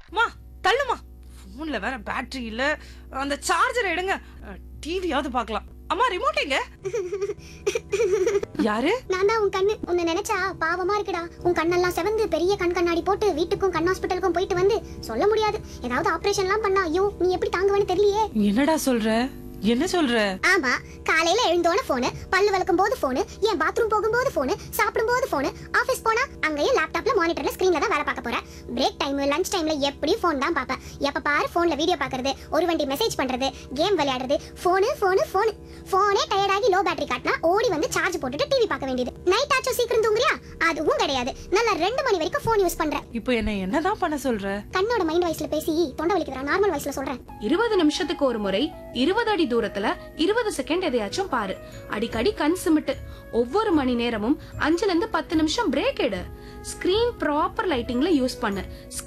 மா தள்ளுமா போன்ல வேற பேட்டரி இல்ல அந்த சார்ஜர் எடுங்க டிவியாவது பார்க்கலாம் அம்மா ரிமோட் எங்க யாரு நான் தான் உன் கண்ணு உன்னை நினைச்சா பாவமா இருக்குடா உன் கண்ணெல்லாம் செவந்து பெரிய கண் கண்ணாடி போட்டு வீட்டுக்கும் கண் ஹாஸ்பிட்டலுக்கும் போயிட்டு வந்து சொல்ல முடியாது ஏதாவது ஆபரேஷன்லாம் பண்ணா ஐயோ நீ எப்படி தாங்குவேன்னு தெரியலையே என்னடா சொல்ற என்ன சொல்ற ஆமா காலையில எழுந்தோன போனு பல்லு விளக்கும் போது போனு என் பாத்ரூம் போகும்போது போனு சாப்பிடும் போது போனு ஆபீஸ் போனா அங்கேயும் லேப்டாப்ல மானிட்டர்ல ஸ்கிரீன்ல தான் வேலை பார்க்க போறேன் பிரேக் டைம் லஞ்ச் டைம்ல எப்படியும் ஃபோன் தான் பார்ப்பேன் எப்ப பாரு போன்ல வீடியோ பார்க்கறது ஒரு வண்டி மெசேஜ் பண்றது கேம் விளையாடுறது போனு போனு போனு போனே டயர்டாகி லோ பேட்டரி காட்டினா ஓடி வந்து சார்ஜ் போட்டுட்டு டிவி பார்க்க வேண்டியது நைட் ஆச்சும் சீக்கிரம் தூங்குறியா அதுவும் கிடையாது நல்லா ரெண்டு மணி வரைக்கும் ஃபோன் யூஸ் பண்றேன் இப்போ என்ன என்னதான் பண்ண சொல்ற கண்ணோட மைண்ட் வாய்ஸ்ல பேசி தொண்டை வலிக்குதுடா நார்மல் வாய்ஸ்ல சொல்றேன் இருபது நிமிஷத்துக்கு ஒரு முறை இருபது அடி தூரத்துல இருபது செகண்ட் எதையாச்சும் பாரு அடிக்கடி கண் சிமிட்டு ஒவ்வொரு மணி நேரமும் அஞ்சுல இருந்து பத்து நிமிஷம் பிரேக் எடு ஸ்கிரீன் ப்ராப்பர் லைட்டிங்ல யூஸ் பண்ணு